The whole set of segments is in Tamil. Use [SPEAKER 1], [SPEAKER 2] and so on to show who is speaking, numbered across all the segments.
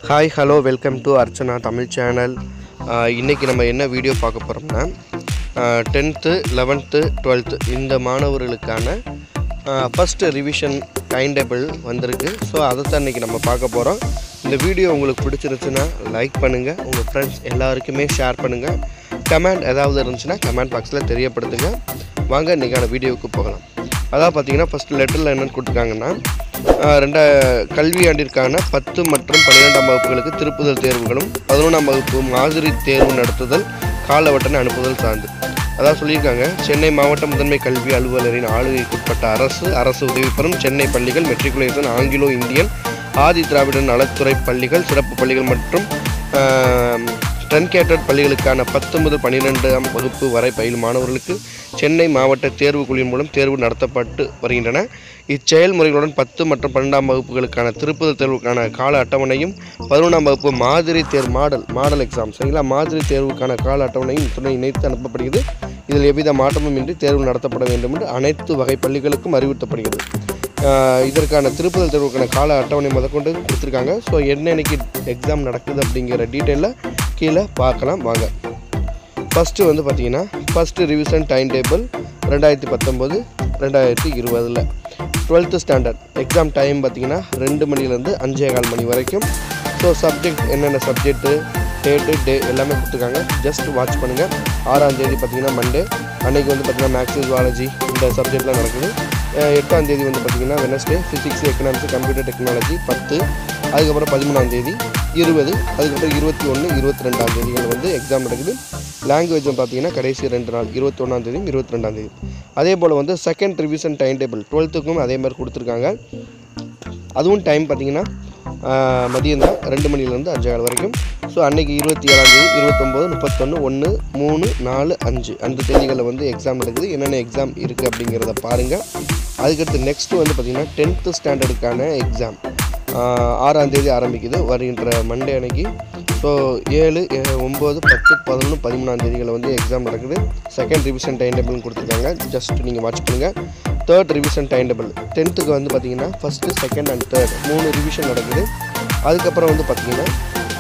[SPEAKER 1] hi hello welcome to Archana Tamil channel இன்றைக்கி நம்ம என்ன வீடியோ பார்க்க போகிறோம்னா டென்த்து லெவன்த்து டுவெல்த்து இந்த மாணவர்களுக்கான ஃபஸ்ட்டு ரிவிஷன் டைம் டேபிள் வந்திருக்கு ஸோ அதை தான் இன்றைக்கி நம்ம பார்க்க போகிறோம் இந்த வீடியோ உங்களுக்கு பிடிச்சிருந்துச்சுன்னா லைக் பண்ணுங்கள் உங்கள் ஃப்ரெண்ட்ஸ் எல்லாருக்குமே ஷேர் பண்ணுங்கள் கமெண்ட் ஏதாவது இருந்துச்சுன்னா கமெண்ட் பாக்ஸில் தெரியப்படுத்துங்க வாங்க இன்றைக்கான வீடியோவுக்கு போகலாம் அதாவது பார்த்தீங்கன்னா ஃபஸ்ட்டு லெட்டரில் என்னென்னு கொடுத்துருக்காங்கன்னா ஆஹ் ரெண்டா கல்வியாண்டிற்கான பத்து மற்றும் பன்னிரெண்டாம் வகுப்புகளுக்கு திருப்புதல் தேர்வுகளும் பதினொன்றாம் வகுப்பு மாதிரி தேர்வு நடத்துதல் காலவட்டனை அனுப்புதல் சார்ந்து அதாவது சொல்லியிருக்காங்க சென்னை மாவட்ட முதன்மை கல்வி அலுவலரின் ஆளுகைக்குட்பட்ட அரசு அரசு உதவி பெறும் சென்னை பள்ளிகள் matriculation Anglo Indian Adi Dravidan நலத்துறை பள்ளிகள் சிறப்பு பள்ளிகள் மற்றும் ட்ரன்கேட்டட் பள்ளிகளுக்கான பத்து முதல் பன்னிரெண்டாம் வகுப்பு வரை பயிலும் மாணவர்களுக்கு சென்னை மாவட்ட தேர்வுக்குழுவின் மூலம் தேர்வு நடத்தப்பட்டு வருகின்றன இச்செயல்முறைகளுடன் பத்து மற்றும் பன்னெண்டாம் வகுப்புகளுக்கான திருப்புதல் தேர்வுக்கான கால அட்டவணையும் பதினொன்றாம் வகுப்பு மாதிரி தேர்வு மாடல் மாடல் எக்ஸாம் சரிங்களா மாதிரி தேர்வுக்கான கால அட்டவணையும் இத்துடன் இணைத்து அனுப்பப்படுகிறது இதில் எவ்வித மாற்றமும் இன்றி தேர்வு நடத்தப்பட வேண்டும் என்று அனைத்து வகை பள்ளிகளுக்கும் அறிவுறுத்தப்படுகிறது ஆஹ் இதற்கான திருப்புதல் தேர்வுக்கான கால அட்டவணை முதற்கொண்டு கொடுத்துருக்காங்க ஸோ என்னன்னைக்கு எக்ஸாம் நடக்குது அப்படிங்கிற டீட்டெயிலில் கீழே பார்க்கலாம் வாங்க ஃபஸ்ட்டு வந்து பார்த்தீங்கன்னா ஃபஸ்ட்டு ரிவிஷன் டைம் டேபிள் ரெண்டாயிரத்தி பத்தொம்போது ரெண்டாயிரத்தி இருபதில் டுவெல்த்து ஸ்டாண்டர்ட் எக்ஸாம் டைம் பார்த்தீங்கன்னா ரெண்டு மணிலேருந்து அஞ்சே கால் மணி வரைக்கும் ஸோ சப்ஜெக்ட் என்னென்ன சப்ஜெக்ட்டு டேட்டு டே எல்லாமே கொடுத்துருக்காங்க ஜஸ்ட் வாட்ச் பண்ணுங்கள் ஆறாம் தேதி பார்த்தீங்கன்னா மண்டே அன்னைக்கு வந்து பார்த்தீங்கன்னா மேக்ஸிஸ் ஜுவாலஜி இந்த சப்ஜெக்ட்லாம் நடக்குது அஹ் எட்டாம் தேதி வந்து பார்த்தீங்கன்னா Wednesday physics economics computer technology பத்து அதுக்கப்புறம் பதிமூணாம் தேதி இருபது அதுக்கப்புறம் இருபத்தி ஒன்று இருபத்தி ரெண்டாம் தேதிகள் வந்து எக்ஸாம் நடக்குது லாங்குவேஜ் பார்த்தீங்கன்னா கடைசி ரெண்டு நாள் இருபத்தி ஒன்றாம் தேதியும் இருபத்தி ரெண்டாம் தேதி அதே போல் வந்து செகண்ட் ரிவிஷன் டைம் டேபிள் டுவெல்த்துக்கும் அதே மாதிரி கொடுத்துருக்காங்க அதுவும் டைம் பார்த்தீங்கன்னா ஆஹ், மதியம் தான் ரெண்டு மணிலேருந்து அஞ்சு கால் வரைக்கும் ஸோ அன்னைக்கு இருபத்தி ஏழாம் தேதி இருபத்தொம்போது முப்பத்தொன்று ஒன்று மூணு நாலு அஞ்சு அந்த தேதிகளில் வந்து எக்ஸாம் நடக்குது என்னென்ன எக்ஸாம் இருக்குது அப்படிங்கிறத பாருங்கள் அதுக்கடுத்து நெக்ஸ்ட்டு வந்து பார்த்திங்கன்னா டென்த்து ஸ்டாண்டர்டுக்கான எக்ஸாம் ஆறாம் தேதி ஆரம்பிக்குது வருகின்ற மண்டே அன்னைக்கு ஸோ ஏழு ஏ- ஒம்பது பத்து பதினொன்று பதிமூணாம் தேதிகளில் வந்து எக்ஸாம் நடக்குது செகண்ட் ரிவிஷன் டைம் டேபிள்னு கொடுத்துருக்காங்க ஜஸ்ட் நீங்கள் வாட்ச் பண்ணுங்கள் தேர்ட் ரிவிஷன் டைம் டேபிள் டென்த்துக்கு வந்து பார்த்தீங்கன்னா ஃபஸ்ட்டு செகண்ட் அண்ட் தேர்ட் மூணு ரிவிஷன் நடக்குது அதுக்கப்புறம் வந்து பார்த்தீங்கன்னா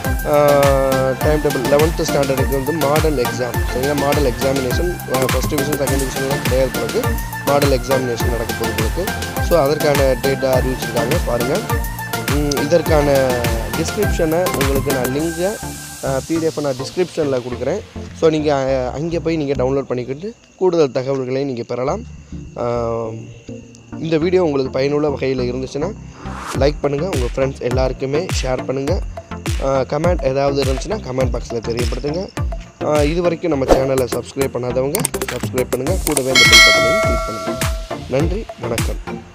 [SPEAKER 1] டைம் டேபிள் லெவன்த்து ஸ்டாண்டர்டுக்கு வந்து மாடல் எக்ஸாம் சரிங்களா model examination first division second டிவிஷன்லாம் கிடையாது பிறகு மாடல் எக்ஸாமினேஷன் நடக்க போகுது உங்களுக்கு ஸோ அதற்கான டேட்டா அறிவிச்சிருக்காங்க பாருங்கள் ம், இதற்கான டிஸ்கிரிப்ஷனை உங்களுக்கு நான் லிங்கை பிடிஎஃப் நான் டிஸ்கிரிப்ஷனில் கொடுக்குறேன் ஸோ நீங்கள் அங்கே போய் நீங்கள் டவுன்லோட் பண்ணிக்கிட்டு கூடுதல் தகவல்களை நீங்கள் பெறலாம் ஆம், இந்த வீடியோ உங்களுக்கு பயனுள்ள வகையில் இருந்துச்சுன்னா லைக் பண்ணுங்கள் உங்கள் ஃப்ரெண்ட்ஸ் எல்லாருக்குமே ஷேர் பண்ணுங்கள் கமெண்ட் ஏதாவது இருந்துச்சுன்னா கமெண்ட் பாக்ஸில் தெரியப்படுத்துங்க ஆ, இது வரைக்கும் நம்ம சேனலை சப்ஸ்கிரைப் பண்ணாதவங்க சப்ஸ்கிரைப் பண்ணுங்கள் கூடவே இந்த பெல் பட்டனையும் கிளிக் பண்ணுங்கள் நன்றி வணக்கம்